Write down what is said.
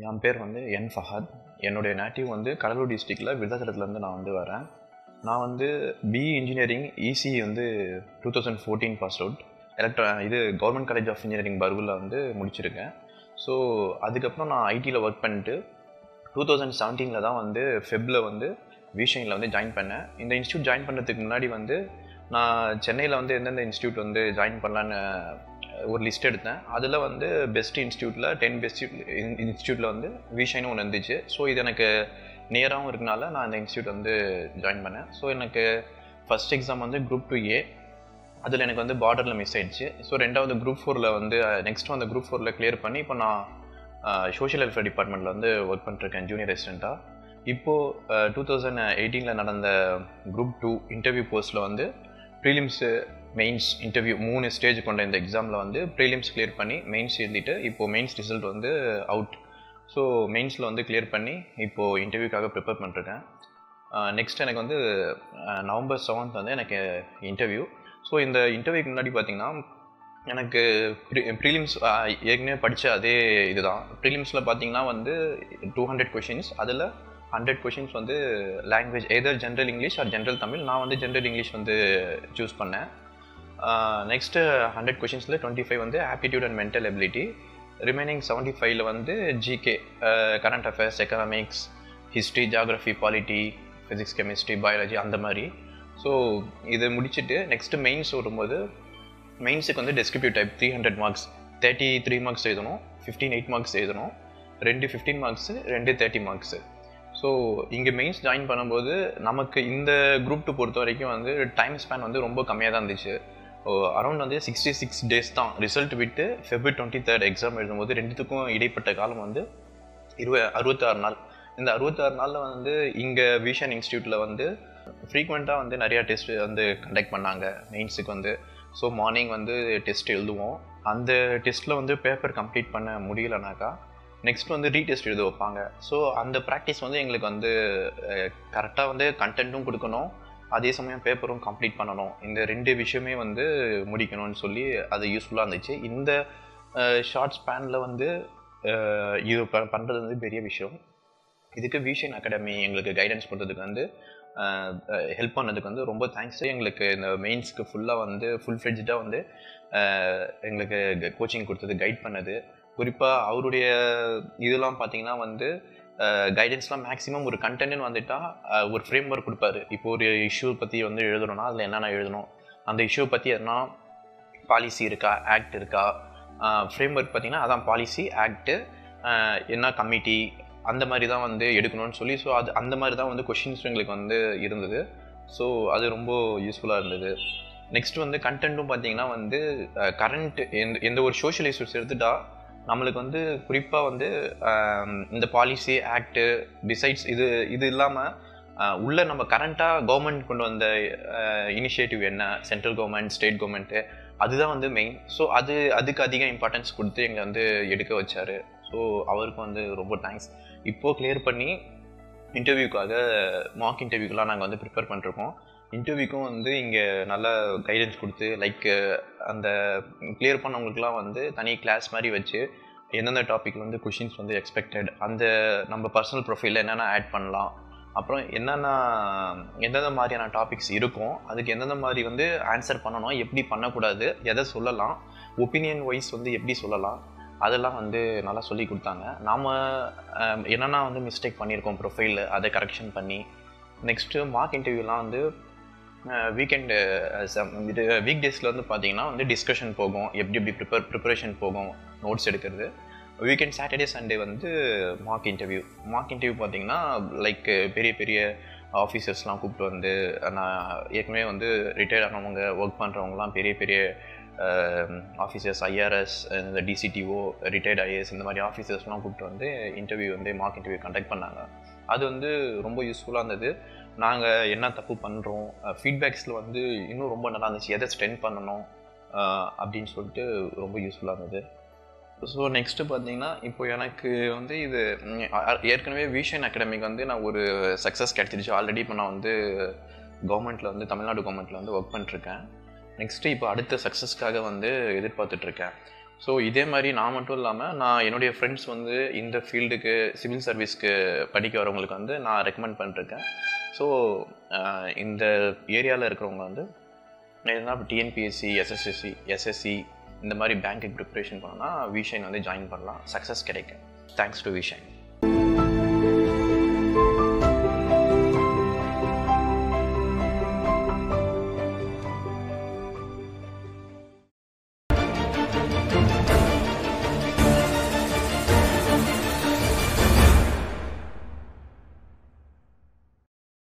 என் பேர் வந்து என் ஃபஹத் என்னுடைய நேட்டிவ் வந்து கடலூர் டிஸ்ட்ரிக்டில் விருதாச்சலத்துலேருந்து நான் வந்து வரேன் நான் வந்து பிஇ இன்ஜினியரிங் இசி வந்து two thousand fourteen pass out எலக்ட்ரா இது கவர்மெண்ட் காலேஜ் ஆஃப் இன்ஜினியரிங் பர்கூரில் வந்து முடிச்சிருக்கேன் ஸோ அதுக்கப்புறம் நான் ஐடியில் ஒர்க் பண்ணிட்டு டூ தௌசண்ட் செவன்டீனில் தான் வந்து ஃபெப்பில் வந்து விஷனில் வந்து ஜாயின் பண்ணேன் இந்த இன்ஸ்டியூட் ஜாயின் பண்ணுறதுக்கு முன்னாடி வந்து நான் சென்னையில் வந்து எந்தெந்த இன்ஸ்டியூட் வந்து ஜாயின் பண்ணலான்னு ஒரு லிஸ்ட் எடுத்தேன் அதில் வந்து பெஸ்ட் இன்ஸ்டியூட்டில் டென் பெஸ்ட் இன்ஸ்டியூட்டில் வந்து விஷைன்னு ஒன்று இருந்துச்சு ஸோ இது எனக்கு நியராகவும் இருக்கனால நான் இந்த இன்ஸ்டியூட் வந்து ஜாயின் பண்ணேன் ஸோ எனக்கு ஃபஸ்ட் எக்ஸாம் வந்து குரூப் டூ ஏ அதில் எனக்கு வந்து பார்டரில் மிஸ் ஆயிடுச்சு ஸோ ரெண்டாவது குரூப் ஃபோரில் வந்து நெக்ஸ்ட் வந்து குரூப் ஃபோரில் கிளியர் பண்ணி இப்போ நான் சோஷியல் வெல்ஃபேர் டிபார்ட்மெண்ட்டில் வந்து ஒர்க் பண்ணிருக்கேன் ஜூனியர் ரெசிடெண்ட்டாக இப்போது டூ தௌசண்ட் எயிட்டீனில் நடந்த குரூப் டூ இன்டர்வியூ போஸ்ட்டில் வந்து ப்ரீலிம்ஸு மெயின்ஸ் இன்டர்வியூ மூணு ஸ்டேஜ் கொண்ட இந்த எக்ஸாமில் வந்து ப்ரீலிம்ஸ் கிளியர் பண்ணி மெயின்ஸ் எழுதிட்டு இப்போது மெயின்ஸ் ரிசல்ட் வந்து அவுட் ஸோ மெயின்ஸில் வந்து கிளியர் பண்ணி இப்போது இன்டர்வியூக்காக ப்ரிப்பேர் பண்ணிருக்கேன் நெக்ஸ்ட் எனக்கு வந்து நவம்பர் செவன்த் வந்து எனக்கு இன்டர்வியூ ஸோ இந்த இன்டர்வியூக்கு முன்னாடி பார்த்தீங்கன்னா எனக்கு ப்ரீ ப்ரீலிம்ஸ் ஏற்கனவே படித்த அதே இதுதான் ப்ரீலிம்ஸில் பார்த்தீங்கன்னா வந்து டூ ஹண்ட்ரட் கொஷின்ஸ் அதில் ஹண்ட்ரட் கொஷின்ஸ் வந்து language either general English or general Tamil நான் வந்து ஜென்ரல் இங்கிலீஷ் வந்து சூஸ் பண்ணேன் நெக்ஸ்ட்டு ஹண்ட்ரட் கொஷின்ஸில் டுவெண்ட்டி ஃபைவ் வந்து aptitude and mental ability remaining seventy ஃபைவ்ல வந்து GK current affairs economics history geography polity physics chemistry biology அந்த மாதிரி ஸோ இது முடிச்சுட்டு நெக்ஸ்ட்டு மெயின்ஸ் வரும்போது மெயின்ஸுக்கு வந்து descriptive type three hundred marks thirty three marks எழுதணும் ஃபிஃப்டீன் எயிட் மார்க்ஸ் எழுதணும் ரெண்டு ஃபிஃப்டீன் மார்க்ஸு ரெண்டு தேர்ட்டி மார்க்ஸு ஸோ இங்கே மெயின்ஸ் ஜாயின் பண்ணும்போது நமக்கு இந்த குரூப் டூ பொறுத்த வரைக்கும் வந்து டைம் ஸ்பேன் வந்து ரொம்ப கம்மியாக தான் இருந்துச்சு அரௌண்ட் வந்து சிக்ஸ்டி சிக்ஸ் டேஸ் தான் ரிசல்ட் விட்டு ஃபெப்ரவரி டுவெண்ட்டி தேர்ட் எக்ஸாம் எழுதும்போது ரெண்டுத்துக்கும் இடைப்பட்ட காலம் வந்து இருவ அறுபத்தாறு நாள் இந்த அறுபத்தாறு நாளில் வந்து இங்கே விஷன் இன்ஸ்டியூட்டில் வந்து ஃப்ரீக்வெண்ட்டாக வந்து நிறையா டெஸ்ட் வந்து கண்டக்ட் பண்ணாங்க மெயின்ஸுக்கு வந்து ஸோ மார்னிங் வந்து டெஸ்ட் எழுதுவோம் அந்த டெஸ்ட்டில் வந்து பேப்பர் கம்ப்ளீட் பண்ண முடியலனாக்கா நெக்ஸ்ட் வந்து ரீடெஸ்ட் எழுத வைப்பாங்க ஸோ அந்த ப்ராக்டிஸ் வந்து எங்களுக்கு வந்து கரெக்டாக வந்து கண்டென்ட்டும் கொடுக்கணும் அதே சமயம் பேப்பரும் கம்ப்ளீட் பண்ணணும் இந்த ரெண்டு விஷயமே வந்து முடிக்கணும்னு சொல்லி அது யூஸ்ஃபுல்லாக இருந்துச்சு இந்த ஷார்ட் ஸ்பேனில் வந்து இது ப பண்ணுறது வந்து பெரிய விஷயம் இதுக்கு விஷன் அகாடமி எங்களுக்கு கைடன்ஸ் கொடுத்ததுக்கு வந்து ஹெல்ப் பண்ணதுக்கு வந்து ரொம்ப தேங்க்ஸ் எங்களுக்கு இந்த மெயின்ஸ்க்கு ஃபுல்லாக வந்து ஃபுல் ஃப்ளெஜ்டாக வந்து எங்களுக்கு கோச்சிங் கொடுத்தது கைட் பண்ணது குறிப்பாக அவருடைய இதெல்லாம் பார்த்தீங்கன்னா வந்து கைடன்ஸ்லாம் மேக்ஸிமம் ஒரு கண்டென்ட்னு வந்துட்டா ஒரு ஃப்ரேம் ஒர்க் கொடுப்பாரு இப்போ ஒரு இஷ்யூ பற்றி வந்து எழுதணும்னா அதில் என்னென்ன எழுதணும் அந்த இஷ்யூ பற்றி எதனா பாலிசி இருக்கா ஆக்ட் இருக்கா ஃப்ரேம் ஒர்க் பார்த்தீங்கன்னா அதான் பாலிசி ஆக்ட்டு என்ன கமிட்டி அந்த மாதிரி தான் வந்து எடுக்கணும்னு சொல்லி ஸோ அது அந்த மாதிரி தான் வந்து கொஷின்ஸ் எங்களுக்கு வந்து இருந்தது ஸோ அது ரொம்ப யூஸ்ஃபுல்லாக இருந்தது நெக்ஸ்ட் வந்து கண்டென்ட்டும் பார்த்தீங்கன்னா வந்து கரண்ட் எந்த எந்த ஒரு சோஷியல் இஷ்யூஸ் எடுத்துட்டா நம்மளுக்கு வந்து குறிப்பாக வந்து இந்த பாலிசி ஆக்டு டிசைட்ஸ் இது இது இல்லாமல் உள்ள நம்ம கரண்ட்டாக கவர்மெண்ட் கொண்டு வந்த இனிஷியேட்டிவ் என்ன சென்ட்ரல் கவர்மெண்ட் ஸ்டேட் கவர்மெண்ட்டு அதுதான் வந்து மெயின் ஸோ அது அதுக்கு அதிக இம்பார்ட்டன்ஸ் கொடுத்து எங்களை வந்து எடுக்க வச்சார் ஸோ அவருக்கு வந்து ரொம்ப தேங்க்ஸ் இப்போது கிளியர் பண்ணி இன்டர்வியூக்காக மார்க் இன்டர்வியூக்கெலாம் நாங்கள் வந்து ப்ரிப்பேர் பண்ணிருக்கோம் இன்டர்வியூக்கும் வந்து இங்கே நல்ல கைடன்ஸ் கொடுத்து லைக் அந்த கிளியர் பண்ணவங்களுக்குலாம் வந்து தனி கிளாஸ் மாதிரி வச்சு எந்தெந்த டாப்பிக்கில் வந்து கொஷின்ஸ் வந்து எக்ஸ்பெக்டட் அந்த நம்ம பர்சனல் ப்ரொஃபைலில் என்னென்ன ஆட் பண்ணலாம் அப்புறம் என்னென்ன எந்தெந்த மாதிரியான டாபிக்ஸ் இருக்கும் அதுக்கு எந்தெந்த மாதிரி வந்து ஆன்சர் பண்ணணும் எப்படி பண்ணக்கூடாது எதை சொல்லலாம் ஒப்பீனியன் வைஸ் வந்து எப்படி சொல்லலாம் அதெல்லாம் வந்து நல்லா சொல்லி கொடுத்தாங்க நாம் என்னென்னா வந்து மிஸ்டேக் பண்ணியிருக்கோம் ப்ரொஃபைலில் அதை கரெக்ஷன் பண்ணி நெக்ஸ்ட்டு மார்க் இன்டர்வியூலாம் வந்து வீக்கெண்டு இது வீக் டேஸில் வந்து பார்த்தீங்கன்னா வந்து டிஸ்கஷன் போகும் எப்படி எப்படி ப்ரிப்பேர் ப்ரிப்பரேஷன் போகும் நோட்ஸ் எடுக்கிறது வீக்கெண்ட் சாட்டர்டே சண்டே வந்து மார்க் இன்டர்வியூ மார்க் இன்டர்வியூ பார்த்தீங்கன்னா லைக் பெரிய பெரிய ஆஃபீஸர்ஸ்லாம் கூப்பிட்டு வந்து நான் ஏற்கனவே வந்து ரிட்டையர்ட் ஆனவங்க ஒர்க் பண்ணுறவங்கலாம் பெரிய பெரிய ஆஃபீஸர்ஸ் ஐஆர்எஸ் இந்த டிசிடிஓ ரிட்டையர்ட் ஐஏஎஸ் இந்த மாதிரி ஆஃபீஸர்ஸ்லாம் கூப்பிட்டு வந்து இன்டர்வியூ வந்து மார்க் இன்டர்வியூ கண்டக்ட் பண்ணாங்க அது வந்து ரொம்ப யூஸ்ஃபுல்லாக இருந்தது நாங்கள் என்ன தப்பு பண்ணுறோம் ஃபீட்பேக்ஸில் வந்து இன்னும் ரொம்ப நல்லா இருந்துச்சு எதை ஸ்ட்ரென்த் பண்ணணும் அப்படின்னு சொல்லிட்டு ரொம்ப யூஸ்ஃபுல்லாக இருந்தது ஸோ நெக்ஸ்ட்டு பார்த்தீங்கன்னா இப்போ எனக்கு வந்து இது ஏற்கனவே விஷன் அகாடமிக்கு வந்து நான் ஒரு சக்ஸஸ் கிடச்சிருச்சு ஆல்ரெடி இப்போ நான் வந்து கவர்மெண்ட்டில் வந்து தமிழ்நாடு கவர்மெண்ட்டில் வந்து ஒர்க் பண்ணிட்டுருக்கேன் நெக்ஸ்ட்டு இப்போ அடுத்த சக்ஸஸ்க்காக வந்து எதிர்பார்த்துட்ருக்கேன் ஸோ இதே மாதிரி நான் மட்டும் இல்லாமல் நான் என்னுடைய ஃப்ரெண்ட்ஸ் வந்து இந்த ஃபீல்டுக்கு சிவில் சர்வீஸ்க்கு படிக்க வரவங்களுக்கு வந்து நான் ரெக்கமெண்ட் பண்ணிருக்கேன் ஸோ இந்த ஏரியாவில் இருக்கிறவங்க வந்து எதுனா இப்போ டிஎன்பிஎஸ்சி எஸ்எஸ்எஸ்சி எஸ்எஸ்சி இந்த மாதிரி பேங்க்குக்கு ப்ரிப்ரேஷன் பண்ணோன்னா விஷன் வந்து ஜாயின் பண்ணலாம் சக்ஸஸ் கிடைக்கும் தேங்க்ஸ் டு விஷன்